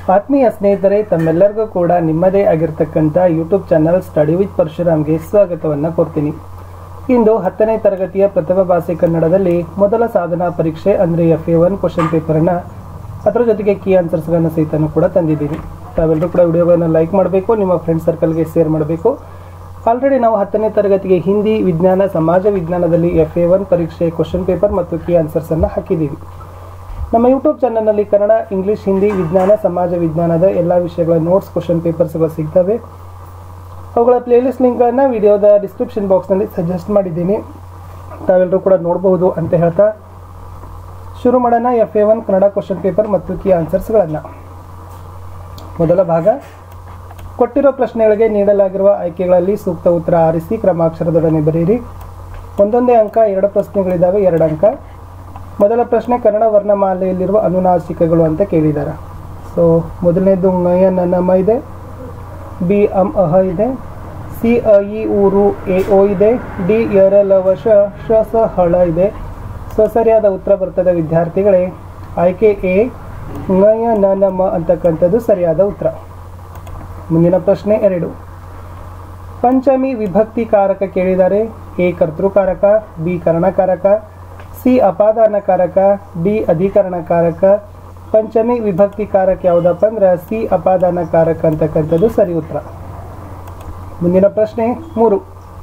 ಆತ್ಮೀಯ ಸ್ನೇಹಿತರೆ ತಮ್ಮೆಲ್ಲರಿಗೂ ಕೂಡ ನಿಮ್ಮದೇ ಆಗಿರ್ತಕ್ಕಂಥ ಯೂಟ್ಯೂಬ್ ಚಾನಲ್ ಸ್ಟಡಿ ವಿತ್ ಪರಶುರಾಮ್ಗೆ ಸ್ವಾಗತವನ್ನು ಕೊಡ್ತೀನಿ ಇಂದು ಹತ್ತನೇ ತರಗತಿಯ ಪ್ರಥಮ ಭಾಷೆ ಕನ್ನಡದಲ್ಲಿ ಮೊದಲ ಸಾಧನಾ ಪರೀಕ್ಷೆ ಅಂದರೆ ಎಫ್ ಎ ಒನ್ ಕ್ವಶನ್ ಪೇಪರನ್ನು ಅದರ ಜೊತೆಗೆ ಕೀ ಆನ್ಸರ್ಸ್ಗಳನ್ನು ಸಹಿತನೂ ಕೂಡ ತಂದಿದ್ದೀನಿ ತಾವೆಲ್ಲರೂ ಕೂಡ ವಿಡಿಯೋಗಳನ್ನು ಲೈಕ್ ಮಾಡಬೇಕು ನಿಮ್ಮ ಫ್ರೆಂಡ್ ಸರ್ಕಲ್ಗೆ ಶೇರ್ ಮಾಡಬೇಕು ಆಲ್ರೆಡಿ ನಾವು ಹತ್ತನೇ ತರಗತಿಗೆ ಹಿಂದಿ ವಿಜ್ಞಾನ ಸಮಾಜ ವಿಜ್ಞಾನದಲ್ಲಿ ಎಫ್ ಎ ಒನ್ ಪರೀಕ್ಷೆ ಕ್ವಶನ್ ಪೇಪರ್ ಮತ್ತು ಕೀ ಆನ್ಸರ್ಸನ್ನು ಹಾಕಿದ್ದೀವಿ ನಮ್ಮ ಯೂಟ್ಯೂಬ್ ಚಾನಲ್ನಲ್ಲಿ ಕನ್ನಡ ಇಂಗ್ಲಿಷ್ ಹಿಂದಿ ವಿಜ್ಞಾನ ಸಮಾಜ ವಿಜ್ಞಾನದ ಎಲ್ಲ ವಿಷಯಗಳ ನೋಟ್ಸ್ ಕ್ವಶನ್ ಪೇಪರ್ಸ್ಗಳು ಸಿಗ್ತವೆ ಅವುಗಳ ಪ್ಲೇಲಿಸ್ಟ್ ಲಿಂಕ್ಗಳನ್ನು ವಿಡಿಯೋದ ಡಿಸ್ಕ್ರಿಪ್ಷನ್ ಬಾಕ್ಸ್ನಲ್ಲಿ ಸಜೆಸ್ಟ್ ಮಾಡಿದ್ದೀನಿ ತಾವೆಲ್ಲರೂ ಕೂಡ ನೋಡಬಹುದು ಅಂತ ಹೇಳ್ತಾ ಶುರು ಮಾಡೋಣ F A one Kannada question paper ಮತ್ತು ಕೀ ಆನ್ಸರ್ಸ್ಗಳನ್ನು ಮೊದಲ ಭಾಗ ಕೊಟ್ಟಿರೋ ಪ್ರಶ್ನೆಗಳಿಗೆ ನೀಡಲಾಗಿರುವ ಆಯ್ಕೆಗಳಲ್ಲಿ ಸೂಕ್ತ ಉತ್ತರ ಆರಿಸಿ ಕ್ರಮಾಕ್ಷರದೊಡನೆ ಬರೆಯಿರಿ ಒಂದೊಂದೇ ಅಂಕ ಎರಡು ಪ್ರಶ್ನೆಗಳಿದ್ದಾವೆ ಎರಡು ಅಂಕ ಮೊದಲ ಪ್ರಶ್ನೆ ಕನ್ನಡ ವರ್ಣಮಾಲೆಯಲ್ಲಿರುವ ಅನುನಾಸಿಕಗಳು ಅಂತ ಕೇಳಿದ್ದಾರೆ ಸೊ ಮೊದಲನೇದು ಂಗಯ ನನ್ನಮ ಇದೆ ಬಿ ಅಂ ಅಹ ಇದೆ ಸಿ ಅ ಇ ಊರು ಎ ಓ ಇದೆ ಡಿ ಯರ ಲವ ಶ ಶ ಸ ಹಳ ಇದೆ ಸೊ ಸರಿಯಾದ ಉತ್ತರ ಬರ್ತದೆ ವಿದ್ಯಾರ್ಥಿಗಳೇ ಆಯ್ಕೆ ಎ ಂಗಯ ನನಮ ಅಂತಕ್ಕಂಥದ್ದು ಸರಿಯಾದ ಉತ್ತರ ಮುಂದಿನ ಪ್ರಶ್ನೆ ಎರಡು ಪಂಚಮಿ ವಿಭಕ್ತಿ ಕಾರಕ ಕೇಳಿದ್ದಾರೆ ಎ ಕರ್ತೃಕಾರಕ ಬಿ ಕರ್ಣಕಾರಕ ಸಿ ಅಪಾದಾನಕಾರಕ ಡಿ ಅಧಿಕರಣಕಾರಕ ಪಂಚಮಿ ವಿಭಕ್ತಿ ಕಾರಕ ಯಾವುದಪ್ಪ ಅಂದ್ರೆ ಸಿ ಅಪಾದಾನಕಾರಕ ಅಂತಕ್ಕಂಥದ್ದು ಸರಿ ಉತ್ತರ ಮುಂದಿನ ಪ್ರಶ್ನೆ ಮೂರು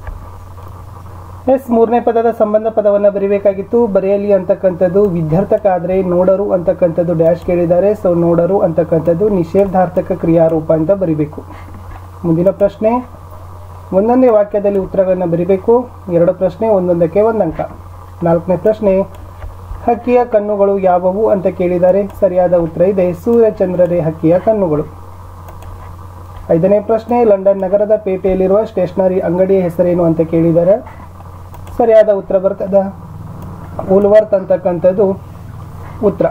ಎಸ್ ಮೂರನೇ ಪದದ ಸಂಬಂಧ ಪದವನ್ನು ಬರಿಬೇಕಾಗಿತ್ತು ಬರೆಯಲಿ ಅಂತಕ್ಕಂಥದ್ದು ವಿದ್ಯಾರ್ಥಕ ಆದರೆ ನೋಡರು ಅಂತಕ್ಕಂಥದ್ದು ಡ್ಯಾಶ್ ಕೇಳಿದ್ದಾರೆ ಸೊ ನೋಡರು ಅಂತಕ್ಕಂಥದ್ದು ನಿಷೇಧಾರ್ಥಕ ಕ್ರಿಯಾರೂಪ ಅಂತ ಬರಿಬೇಕು ಮುಂದಿನ ಪ್ರಶ್ನೆ ಒಂದೊಂದೇ ವಾಕ್ಯದಲ್ಲಿ ಉತ್ತರಗಳನ್ನು ಬರಿಬೇಕು ಎರಡು ಪ್ರಶ್ನೆ ಒಂದೊಂದಕ್ಕೆ ಒಂದಂಕ ನಾಲ್ಕನೇ ಪ್ರಶ್ನೆ ಹಕ್ಕಿಯ ಕಣ್ಣುಗಳು ಯಾವುವು ಅಂತ ಕೇಳಿದ್ದಾರೆ ಸರಿಯಾದ ಉತ್ತರ ಇದೆ ಸೂರ್ಯಚಂದ್ರರೇ ಹಕ್ಕಿಯ ಕಣ್ಣುಗಳು ಐದನೇ ಪ್ರಶ್ನೆ ಲಂಡನ್ ನಗರದ ಪೇಟೆಯಲ್ಲಿರುವ ಸ್ಟೇಷನರಿ ಅಂಗಡಿಯ ಹೆಸರೇನು ಅಂತ ಕೇಳಿದ್ದಾರೆ ಸರಿಯಾದ ಉತ್ತರ ಬರ್ತದ ಉಲ್ವರ್ತ್ ಅಂತಕ್ಕಂಥದ್ದು ಉತ್ತರ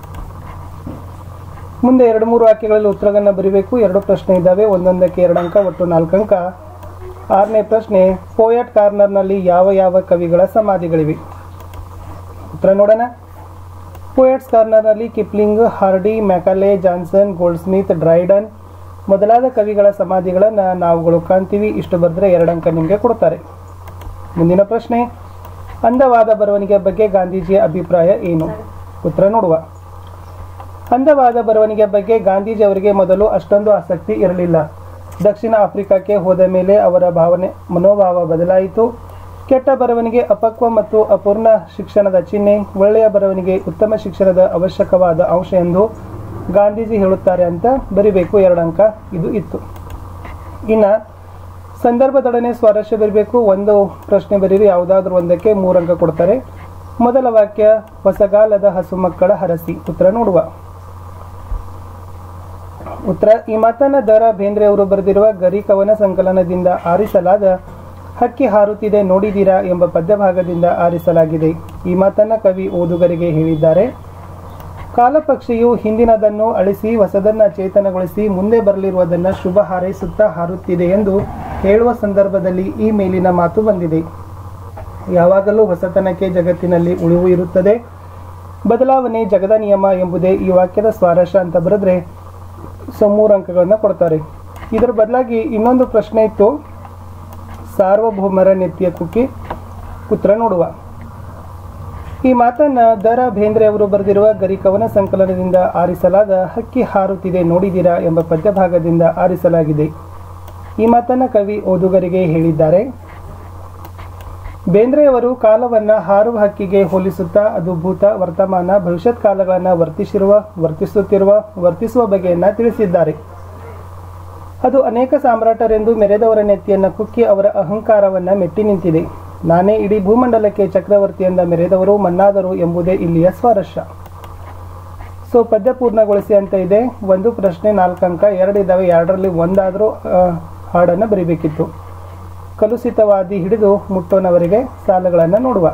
ಮುಂದೆ ಎರಡು ಮೂರು ವಾಕ್ಯಗಳಲ್ಲಿ ಉತ್ತರಗಳನ್ನು ಬರೀಬೇಕು ಎರಡು ಪ್ರಶ್ನೆ ಇದ್ದಾವೆ ಒಂದೊಂದಕ್ಕೆ ಎರಡು ಅಂಕ ಒಟ್ಟು ನಾಲ್ಕು ಅಂಕ ಆರನೇ ಪ್ರಶ್ನೆ ಪೋಯಟ್ ಕಾರ್ನರ್ನಲ್ಲಿ ಯಾವ ಯಾವ ಕವಿಗಳ ಸಮಾಧಿಗಳಿವೆ ಉತ್ತರ ನೋಡೋಣ ಪೋಯಟ್ಸ್ ಕಾರ್ನರ್ನಲ್ಲಿ Kipling Hardy Macaulay Johnson Goldsmith Dryden ಮೊದಲಾದ ಕವಿಗಳ ಸಮಾಧಿಗಳನ್ನು ನಾವುಗಳು ಕಾಣ್ತೀವಿ ಇಷ್ಟು ಬರೆದ್ರೆ ಎರಡು ಅಂಕ ನಿಮಗೆ ಕೊಡ್ತಾರೆ ಮುಂದಿನ ಪ್ರಶ್ನೆ ಅಂದವಾದ ಬರವಣಿಗೆ ಬಗ್ಗೆ ಗಾಂಧೀಜಿಯ ಅಭಿಪ್ರಾಯ ಏನು ಉತ್ತರ ನೋಡುವ ಅಂದವಾದ ಬರವಣಿಗೆ ಬಗ್ಗೆ ಗಾಂಧೀಜಿ ಅವರಿಗೆ ಮೊದಲು ಅಷ್ಟೊಂದು ಆಸಕ್ತಿ ಇರಲಿಲ್ಲ ದಕ್ಷಿಣ ಆಫ್ರಿಕಾಕ್ಕೆ ಹೋದ ಮೇಲೆ ಅವರ ಭಾವನೆ ಮನೋಭಾವ ಬದಲಾಯಿತು ಕೆಟ್ಟ ಬರವಣಿಗೆ ಅಪಕ್ವ ಮತ್ತು ಅಪೂರ್ಣ ಶಿಕ್ಷಣದ ಚಿಹ್ನೆ ಒಳ್ಳೆಯ ಬರವಣಿಗೆ ಉತ್ತಮ ಶಿಕ್ಷಣದ ಅವಶ್ಯಕವಾದ ಅಂಶ ಎಂದು ಗಾಂಧೀಜಿ ಹೇಳುತ್ತಾರೆ ಅಂತ ಬರಿಬೇಕು ಎರಡು ಅಂಕ ಇದು ಇತ್ತು ಇನ್ನು ಸಂದರ್ಭದೊಡನೆ ಸ್ವಾರಸ್ಯ ಬರಬೇಕು ಒಂದು ಪ್ರಶ್ನೆ ಬರೀರಿ ಯಾವುದಾದ್ರೂ ಒಂದಕ್ಕೆ ಮೂರು ಅಂಕ ಕೊಡ್ತಾರೆ ಮೊದಲ ವಾಕ್ಯ ಹೊಸಗಾಲದ ಹಸು ಮಕ್ಕಳ ಹರಸಿ ಉತ್ತರ ನೋಡುವ ಉತ್ತರ ಈ ಮಾತನ್ನ ದರ ಬೇಂದ್ರೆ ಅವರು ಬರೆದಿರುವ ಗರಿ ಕವನ ಸಂಕಲನದಿಂದ ಆರಿಸಲಾದ ಹಕ್ಕಿ ಹಾರುತ್ತಿದೆ ನೋಡಿದೀರಾ ಎಂಬ ಪದ್ಯಭಾಗದಿಂದ ಆರಿಸಲಾಗಿದೆ ಈ ಮಾತನ್ನ ಕವಿ ಓದುಗರಿಗೆ ಹೇಳಿದ್ದಾರೆ ಕಾಲಪಕ್ಷಿಯು ಹಿಂದಿನದನ್ನು ಅಳಿಸಿ ಹೊಸದನ್ನ ಚೇತನಗೊಳಿಸಿ ಮುಂದೆ ಬರಲಿರುವುದನ್ನು ಶುಭ ಹಾರೈಸುತ್ತಾ ಹಾರುತ್ತಿದೆ ಎಂದು ಹೇಳುವ ಸಂದರ್ಭದಲ್ಲಿ ಈ ಮೇಲಿನ ಮಾತು ಬಂದಿದೆ ಯಾವಾಗಲೂ ಹೊಸತನಕ್ಕೆ ಜಗತ್ತಿನಲ್ಲಿ ಉಳಿವು ಇರುತ್ತದೆ ಬದಲಾವಣೆ ಜಗದ ನಿಯಮ ಎಂಬುದೇ ಈ ವಾಕ್ಯದ ಸ್ವಾರಸ್ಯ ಅಂತ ಬರೆದ್ರೆ ಸೊ ಮೂರು ಅಂಕಗಳನ್ನು ಕೊಡ್ತಾರೆ ಇದರ ಬದಲಾಗಿ ಇನ್ನೊಂದು ಪ್ರಶ್ನೆ ಇತ್ತು ಸಾರ್ವಭೌಮರ ನೆತ್ತಿಯ ಕುಕ್ಕಿ ಉತ್ತರ ನೋಡುವ ಈ ಮಾತನ್ನ ದರ ಬೇಂದ್ರೆ ಅವರು ಬರೆದಿರುವ ಗರಿಕವನ ಸಂಕಲನದಿಂದ ಆರಿಸಲಾದ ಹಕ್ಕಿ ಹಾರುತ್ತಿದೆ ನೋಡಿದಿರಾ ಎಂಬ ಪದ್ಯಭಾಗದಿಂದ ಆರಿಸಲಾಗಿದೆ ಈ ಮಾತನ್ನ ಕವಿ ಓದುಗರಿಗೆ ಹೇಳಿದ್ದಾರೆ ಬೇಂದ್ರೆಯವರು ಕಾಲವನ್ನ ಹಾರುವ ಹಕ್ಕಿಗೆ ಹೋಲಿಸುತ್ತಾ ಅದು ಭೂತ ವರ್ತಮಾನ ಭವಿಷ್ಯತ್ ಕಾಲಗಳನ್ನು ವರ್ತಿಸಿರುವ ವರ್ತಿಸುತ್ತಿರುವ ವರ್ತಿಸುವ ಬಗೆಯನ್ನ ತಿಳಿಸಿದ್ದಾರೆ ಅದು ಅನೇಕ ಸಾಮ್ರಾಟರೆಂದು ಮೆರೆದವರ ನೆತ್ತಿಯನ್ನ ಕುಕ್ಕಿ ಅವರ ಅಹಂಕಾರವನ್ನ ಮೆಟ್ಟಿ ನಿಂತಿದೆ ನಾನೇ ಇಡೀ ಭೂಮಂಡಲಕ್ಕೆ ಚಕ್ರವರ್ತಿಯಿಂದ ಮೆರೆದವರು ಮನ್ನಾದರು ಎಂಬುದೇ ಇಲ್ಲಿಯ ಸ್ವಾರಸ್ಯ ಸೊ ಪದ್ಯ ಪೂರ್ಣಗೊಳಿಸಿ ಅಂತ ಇದೆ ಒಂದು ಪ್ರಶ್ನೆ ನಾಲ್ಕು ಅಂಕ ಎರಡು ಇದ್ದಾವೆ ಎರಡರಲ್ಲಿ ಒಂದಾದರೂ ಹಾಡನ್ನು ಬರಿಬೇಕಿತ್ತು ಕಲುಷಿತವಾದಿ ಹಿಡಿದು ಮುಟ್ಟೋನವರಿಗೆ ಸಾಲಗಳನ್ನು ನೋಡುವ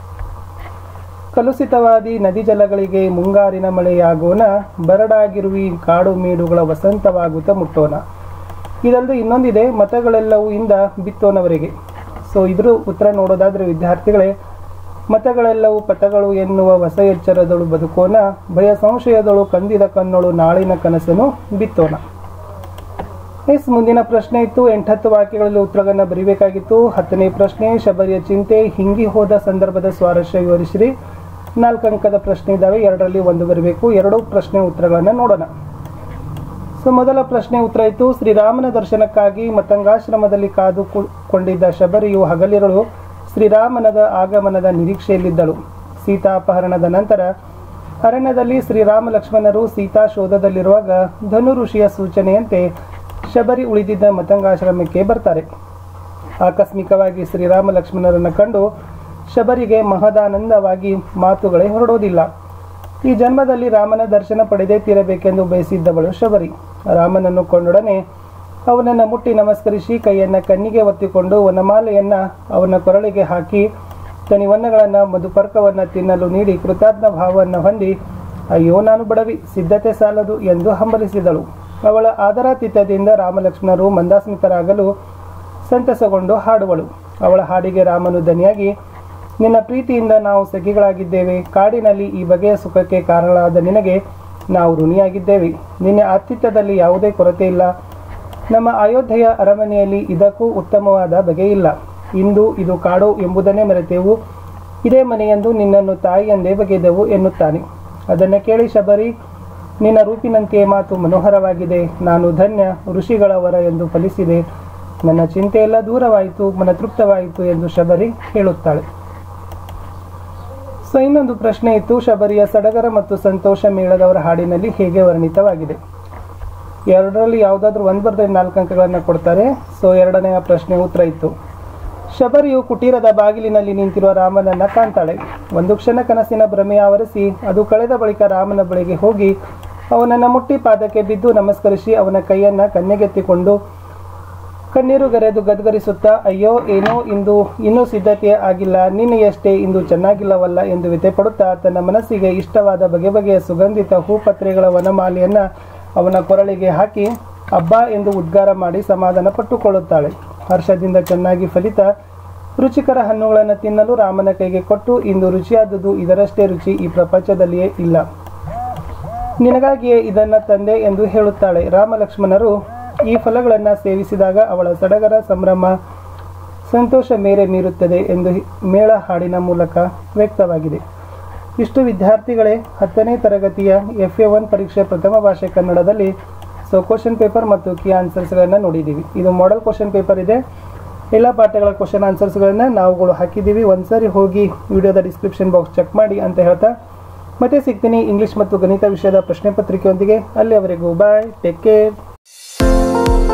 ಕಲುಷಿತವಾದಿ ನದಿ ಜಲಗಳಿಗೆ ಮುಂಗಾರಿನ ಮಳೆಯಾಗೋಣ ಬರಡಾಗಿರುವಿ ಕಾಡು ಮೇಡುಗಳ ವಸಂತವಾಗುತ್ತಾ ಮುಟ್ಟೋಣ ಇದಲ್ಲದೆ ಇನ್ನೊಂದಿದೆ ಮತಗಳೆಲ್ಲವೂ ಇಂದ ಬಿತ್ತೋನವರಿಗೆ ಸೊ ಇದ್ರ ಉತ್ತರ ನೋಡೋದಾದ್ರೆ ವಿದ್ಯಾರ್ಥಿಗಳೇ ಮತಗಳೆಲ್ಲವೂ ಪಥಗಳು ಎನ್ನುವ ಹೊಸ ಎಚ್ಚರದಳು ಬದುಕೋಣ ಭಯ ಸಂಶಯದಳು ಕಂದಿದ ಕಣ್ಣೊಳು ನಾಳಿನ ಕನಸನ್ನು ಬಿತ್ತೋಣ ಎಸ್ ಮುಂದಿನ ಪ್ರಶ್ನೆ ಇತ್ತು ಎಂಟತ್ತು ವಾಕ್ಯಗಳಲ್ಲಿ ಉತ್ತರಗಳನ್ನ ಬರೀಬೇಕಾಗಿತ್ತು ಹತ್ತನೇ ಪ್ರಶ್ನೆ ಶಬರಿಯ ಚಿಂತೆ ಹಿಂಗಿ ಹೋದ ಸಂದರ್ಭದ ಸ್ವಾರಸ್ಯ ವಿವರಿಸಿರಿ ನಾಲ್ಕು ಅಂಕದ ಪ್ರಶ್ನೆ ಇದ್ದಾವೆ ಎರಡರಲ್ಲಿ ಒಂದು ಬರಬೇಕು ಎರಡು ಪ್ರಶ್ನೆ ಉತ್ತರಗಳನ್ನು ನೋಡೋಣ ಸೊ ಮೊದಲ ಪ್ರಶ್ನೆ ಉತ್ತರ ಇತ್ತು ಶ್ರೀರಾಮನ ದರ್ಶನಕ್ಕಾಗಿ ಮತಂಗಾಶ್ರಮದಲ್ಲಿ ಕಾದು ಕು- ಕೊಂಡಿದ್ದ ಶಬರಿಯು ಹಗಲಿರುಳು ಶ್ರೀರಾಮನದ ಆಗಮನದ ನಿರೀಕ್ಷೆಯಲ್ಲಿದ್ದಳು ಸೀತಾ ಅಪಹರಣದ ನಂತರ ಅರಣ್ಯದಲ್ಲಿ ಶ್ರೀರಾಮ ಲಕ್ಷ್ಮಣರು ಸೀತಾ ಶೋಧದಲ್ಲಿರುವಾಗ ಧನು ಋಷಿಯ ಸೂಚನೆಯಂತೆ ಶಬರಿ ಉಳಿದಿದ್ದ ಮತಂಗಾಶ್ರಮಕ್ಕೆ ಬರ್ತಾರೆ ಆಕಸ್ಮಿಕವಾಗಿ ಶ್ರೀರಾಮ ಲಕ್ಷ್ಮಣರನ್ನು ಕಂಡು ಶಬರಿಗೆ ಮಹದಾನಂದವಾಗಿ ಮಾತುಗಳೇ ಹೊರಡೋದಿಲ್ಲ ಈ ಜನ್ಮದಲ್ಲಿ ರಾಮನ ದರ್ಶನ ಪಡೆದೇ ತೀರಬೇಕೆಂದು ಬಯಸಿದ್ದವಳು ಶಬರಿ ರಾಮನನ್ನು ಕೊಂಡೊಡನೆ ಅವನನ್ನು ಮುಟ್ಟಿ ನಮಸ್ಕರಿಸಿ ಕೈಯನ್ನ ಕಣ್ಣಿಗೆ ಒತ್ತಿಕೊಂಡು ವನಮಾಲೆಯನ್ನ ಅವನ ಕೊರಳಿಗೆ ಹಾಕಿ ತನಿವನ್ನಗಳನ್ನು ಮಧುಪರ್ಕವನ್ನು ತಿನ್ನಲು ನೀಡಿ ಕೃತಾಜ್ಞ ಭಾವವನ್ನು ಹೊಂದಿ ಅಯ್ಯೋ ನಾನು ಬಡವಿ ಸಿದ್ಧತೆ ಸಾಲದು ಎಂದು ಹಂಬಲಿಸಿದಳು ಅವಳ ಆದರಾತಿಥ್ಯದಿಂದ ರಾಮಲಕ್ಷ್ಮಣರು ಮಂದಾಸ್ಮಿತರಾಗಲು ಸಂತಸಗೊಂಡು ಹಾಡುವಳು ಅವಳ ಹಾಡಿಗೆ ರಾಮನು ದನಿಯಾಗಿ ನಿನ್ನ ಪ್ರೀತಿಯಿಂದ ನಾವು ಸಖಿಗಳಾಗಿದ್ದೇವೆ ಕಾಡಿನಲ್ಲಿ ಈ ಬಗೆಯ ಸುಖಕ್ಕೆ ಕಾರಣರಾದ ನಿನಗೆ ನಾವು ಋಣಿಯಾಗಿದ್ದೇವೆ ನಿನ್ನ ಆತಿಥ್ಯದಲ್ಲಿ ಯಾವುದೇ ಕೊರತೆ ಇಲ್ಲ ನಮ್ಮ ಅಯೋಧ್ಯೆಯ ಅರಮನೆಯಲ್ಲಿ ಇದಕ್ಕೂ ಉತ್ತಮವಾದ ಬಗೆಯಿಲ್ಲ ಇಂದು ಇದು ಕಾಡು ಎಂಬುದನ್ನೇ ಮರೆತೆವು ಇದೇ ಮನೆಯೆಂದು ನಿನ್ನನ್ನು ತಾಯಿಯೆಂದೇ ಬಗೆದೆವು ಎನ್ನುತ್ತಾನೆ ಅದನ್ನು ಕೇಳಿ ಶಬರಿ ನಿನ್ನ ರೂಪಿನಂತೆಯೇ ಮಾತು ಮನೋಹರವಾಗಿದೆ ನಾನು ಧನ್ಯ ಋಷಿಗಳ ವರ ಎಂದು ಫಲಿಸಿದೆ ನನ್ನ ಚಿಂತೆಯೆಲ್ಲ ದೂರವಾಯಿತು ಮನ ತೃಪ್ತವಾಯಿತು ಎಂದು ಶಬರಿ ಹೇಳುತ್ತಾಳೆ ಸೊ ಇನ್ನೊಂದು ಪ್ರಶ್ನೆ ಇತ್ತು ಶಬರಿಯ ಸಡಗರ ಮತ್ತು ಸಂತೋಷ ಮೇಳದವರ ಹಾಡಿನಲ್ಲಿ ಹೇಗೆ ವರ್ಣಿತವಾಗಿದೆ ಎರಡರಲ್ಲಿ ಯಾವುದಾದ್ರೂ ಒಂದು ಬರೆದ್ರೆ ನಾಲ್ಕು ಅಂಕಗಳನ್ನು ಕೊಡ್ತಾರೆ ಸೊ ಎರಡನೆಯ ಪ್ರಶ್ನೆ ಉತ್ತರ ಇತ್ತು ಶಬರಿಯು ಕುಟೀರದ ಬಾಗಿಲಿನಲ್ಲಿ ನಿಂತಿರುವ ರಾಮನನ್ನ ಕಾಣ್ತಾಳೆ ಒಂದು ಕ್ಷಣ ಕನಸಿನ ಭ್ರಮೆ ಆವರಿಸಿ ಅದು ಕಳೆದ ಬಳಿಕ ರಾಮನ ಬಳಿಗೆ ಹೋಗಿ ಅವನನ್ನ ಮುಟ್ಟಿ ಪಾದಕ್ಕೆ ಬಿದ್ದು ನಮಸ್ಕರಿಸಿ ಅವನ ಕೈಯನ್ನ ಕನ್ನೆಗೆತ್ತಿಕೊಂಡು ಕಣ್ಣೀರು ಗರೆದು ಗದ್ಗರಿಸುತ್ತಾ ಅಯ್ಯೋ ಏನೋ ಇಂದು ಇನ್ನೂ ಸಿದ್ಧತೆ ಆಗಿಲ್ಲ ನಿನ್ನೆಯಷ್ಟೇ ಇಂದು ಚೆನ್ನಾಗಿಲ್ಲವಲ್ಲ ಎಂದು ವ್ಯಥೆಪಡುತ್ತಾ ತನ್ನ ಮನಸ್ಸಿಗೆ ಇಷ್ಟವಾದ ಬಗೆ ಬಗೆಯ ಸುಗಂಧಿತ ಹೂಪತ್ರೆಗಳ ವನಮಾಲೆಯನ್ನ ಅವನ ಕೊರಳಿಗೆ ಹಾಕಿ ಹಬ್ಬ ಎಂದು ಉದ್ಗಾರ ಮಾಡಿ ಸಮಾಧಾನ ಪಟ್ಟುಕೊಳ್ಳುತ್ತಾಳೆ ಹರ್ಷದಿಂದ ಚೆನ್ನಾಗಿ ಫಲಿತ ರುಚಿಕರ ಹಣ್ಣುಗಳನ್ನು ತಿನ್ನಲು ರಾಮನ ಕೈಗೆ ಕೊಟ್ಟು ಇಂದು ರುಚಿಯಾದುದು ಇದರಷ್ಟೇ ರುಚಿ ಈ ಪ್ರಪಂಚದಲ್ಲಿಯೇ ಇಲ್ಲ ನಿನಗಾಗಿಯೇ ಇದನ್ನ ತಂದೆ ಎಂದು ಹೇಳುತ್ತಾಳೆ ರಾಮ ಲಕ್ಷ್ಮಣರು ಈ ಫಲಗಳನ್ನು ಸೇವಿಸಿದಾಗ ಅವಳ ಸಡಗರ ಸಂಭ್ರಮ ಸಂತೋಷ ಮೇರೆ ಮೀರುತ್ತದೆ ಎಂದು ಹಿ- ಮೇಳ ಹಾಡಿನ ಮೂಲಕ ವ್ಯಕ್ತವಾಗಿದೆ ಇಷ್ಟು ವಿದ್ಯಾರ್ಥಿಗಳೇ ಹತ್ತನೇ ತರಗತಿಯ ಎಫ್ ಎ ಒನ್ ಪರೀಕ್ಷೆ ಪ್ರಥಮ ಭಾಷೆ ಕನ್ನಡದಲ್ಲಿ ಸೊ ಕ್ವಶನ್ ಪೇಪರ್ ಮತ್ತು ಕೀ ಆನ್ಸರ್ಸ್ಗಳನ್ನು ನೋಡಿದ್ದೀವಿ ಇದು ಮಾಡೆಲ್ ಕ್ವಶನ್ ಪೇಪರ್ ಇದೆ ಎಲ್ಲ ಪಾಠಗಳ ಕ್ವಶನ್ ಆನ್ಸರ್ಸ್ಗಳನ್ನು ನಾವುಗಳು ಹಾಕಿದ್ದೀವಿ ಒಂದ್ಸರಿ ಹೋಗಿ ವಿಡಿಯೋದ ಡಿಸ್ಕ್ರಿಪ್ಷನ್ ಬಾಕ್ಸ್ ಚೆಕ್ ಮಾಡಿ ಅಂತ ಹೇಳ್ತಾ ಮತ್ತೆ ಸಿಗ್ತೀನಿ ಇಂಗ್ಲಿಷ್ ಮತ್ತು ಗಣಿತ ವಿಷಯದ ಪ್ರಶ್ನೆ ಪತ್ರಿಕೆಯೊಂದಿಗೆ ಅಲ್ಲಿಯವರೆಗೂ ಬಾಯ್ ಟೇಕ್ ಕೇರ್